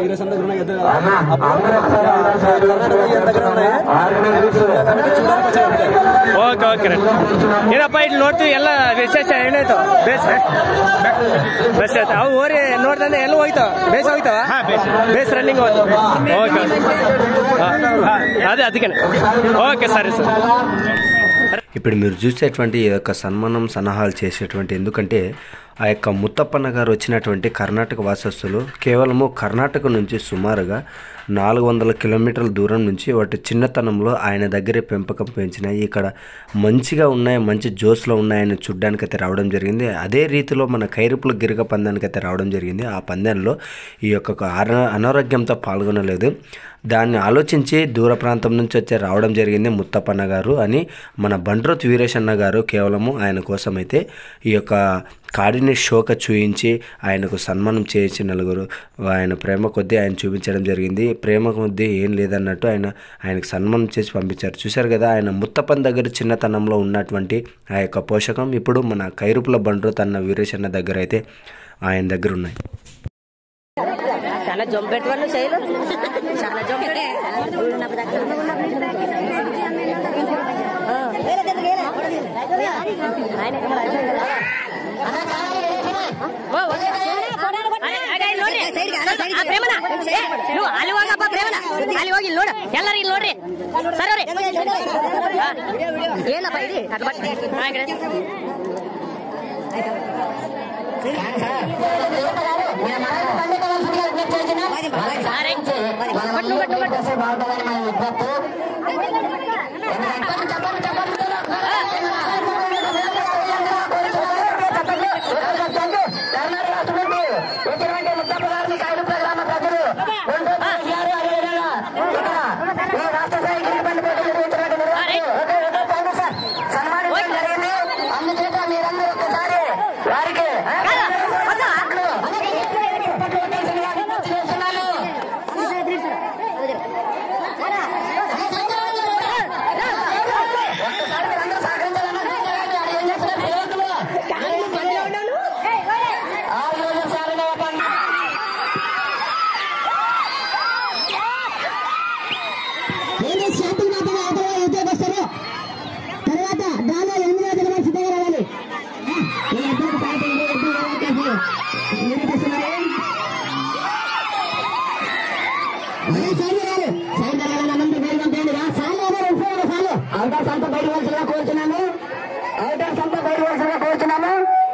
వీరేశం దగ్గర ఉన్నాయి కదా అప్పుడు కర్ణాటక ఈయన దగ్గర ఉన్నాయి అవి చూడడానికి చూడడానికి వచ్చారు ಓಕೆ ಓಕೆ ಏನಪ್ಪ ಇಲ್ಲಿ ನೋಡ್ತೀವಿ ಎಲ್ಲ ವಿಶೇಷ ಏನಾಯ್ತು ಬೇಸ್ ಬೇಸ್ ಆಯ್ತು ಅವು ಓರಿ ನೋಡ್ದಂದ್ರೆ ಎಲ್ಲ ಹೋಯ್ತಾವ ಬೇಸ್ ಹೋಯ್ತಾವ ಬೇಸ್ ರನ್ನಿಂಗ್ ಹೋಯ್ತು ಓಕೆ అదే అందుకనే ఓకే సరే సార్ ఇప్పుడు మీరు చూసేటువంటి ఈ యొక్క సన్మానం సన్నాహాలు చేసేటువంటి ఎందుకంటే ఆ యొక్క ముత్తప్పన్న గారు వచ్చినటువంటి కర్ణాటక వాసస్తులు కేవలము కర్ణాటక నుంచి సుమారుగా నాలుగు వందల కిలోమీటర్ల దూరం నుంచి వాటి చిన్నతనంలో ఆయన దగ్గరే పెంపకం పెంచినాయి ఇక్కడ మంచిగా ఉన్నాయి మంచి జోస్లో ఉన్నాయని చూడ్డానికైతే రావడం జరిగింది అదే రీతిలో మన కైరుపుల గిరిగ పందానికైతే రావడం జరిగింది ఆ పందెంలో ఈ యొక్క అనా- అనారోగ్యంతో పాల్గొనలేదు దాన్ని ఆలోచించి దూర ప్రాంతం నుంచి వచ్చే రావడం జరిగింది ముత్తప్పన్న గారు అని మన బండ్రోత్ వీరేశన్న గారు కేవలము ఆయన కోసం అయితే ఈ యొక్క కాడిని షోక చూయించి ఆయనకు సన్మానం చేయించి నలుగురు ఆయన ప్రేమ కొద్దీ ఆయన చూపించడం జరిగింది ప్రేమ కొద్దీ ఏం లేదన్నట్టు ఆయన ఆయనకు సన్మానం చేసి పంపించారు చూశారు కదా ఆయన ముత్తప్పన్ దగ్గర చిన్నతనంలో ఉన్నటువంటి ఆ యొక్క పోషకం ఇప్పుడు మన కైరుపుల బండ్రోత్ అన్న వీరేశన్న దగ్గర అయితే ఆయన దగ్గర ఉన్నాయి చాలా జొంపెట్టు వాళ్ళు చేయలు చాలా జొంపెట్టే ಅಲ್ಲಿ ಹೋಗಪ್ಪ ಪ್ರೇಮನ ಅಲ್ಲಿ ಹೋಗಿ ಇಲ್ಲಿ ನೋಡು ಎಲ್ಲರೂ ಇಲ್ಲಿ ನೋಡ್ರಿ ಸರ್ ಅವ್ರಿ ಏನಪ್ಪ ಇದು ಅದು ಬಟ್ಟೆ ಹಾ, ಈ ಕಡೆ. సరే. కొట్టు, కొట్టు, కొట్టు. ఏదో షాపింగ్ మాత్రమే అవతల ఉద్యోగస్తారు తర్వాత డ్రామా ఎనిమిది రోజుల వరకు సిద్ధంగా రావాలి ఆ, ఈ అబ్బాయికి పాట ఉంది, ఈ అబ్బాయి రావాలి కాదు. ఏం చేస్తున్నారు? అదే సైడ్ రారు సైడ్ రావాలని అందరూ బయట పంపండి రా సార్లు ఎవరు రెండు సార్లు అవుటర్ సంత బయట వలసగా కోరుతున్నాము అవుటర్ సంత బయట వలసగా కోరుతున్నాము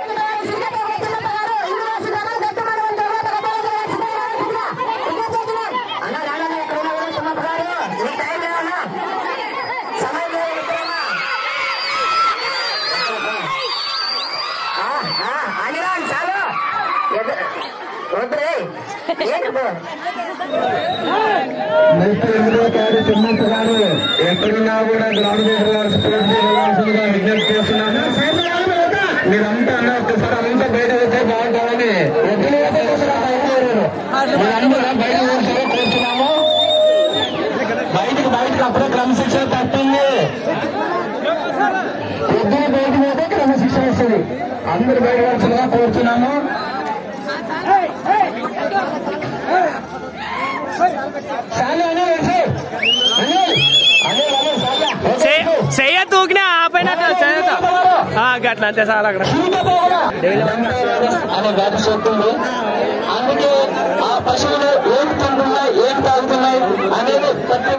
అన్న రాడన్న ఇక్కడ ఉన్న సుమప్ప గారు ఈ టైం లేదన్నా సమయం లేదు ఇక్కడన్నా ఆ, ఆ, అనిరాన్ చాలు ఎదు- వద్దురే ఏంటి బో? నెక్స్ట్ ఎనిమిదో తారీఖు తిమ్మప్ప గారు ఎక్కడున్నా కూడా గ్రామ గారు స్పోర్ట్స్ వెళ్ళాల్సిందిగా విజ్ఞప్తి చేస్తున్నాను మీరంతా అన్న ఒక్కసారి అంతా బయట వస్తే బాగుంటుందని ఎప్పుడు మీరందరూ బయట కూర్చొని కూర్చున్నాము బయటకు బయటకు అప్పుడే క్రమశిక్షణ తప్పింది ఎద్దులు బయటకు పోతే క్రమశిక్షణ వస్తుంది అందరు బయట వరుసగా కూర్చున్నాము చాలు అనే అనిల్ అనిల్ అనిల్ చాలు చెయ్య తూకినా ఆపైనట్టు చేయొద్దు గట్ల అంతే చాలా అక్కడ అనే గాడి చెప్తుంది అందుకే ఆ పశువులు ఏం తింటున్నాయి ఏం తాగుతున్నాయి అనేది ప్రతి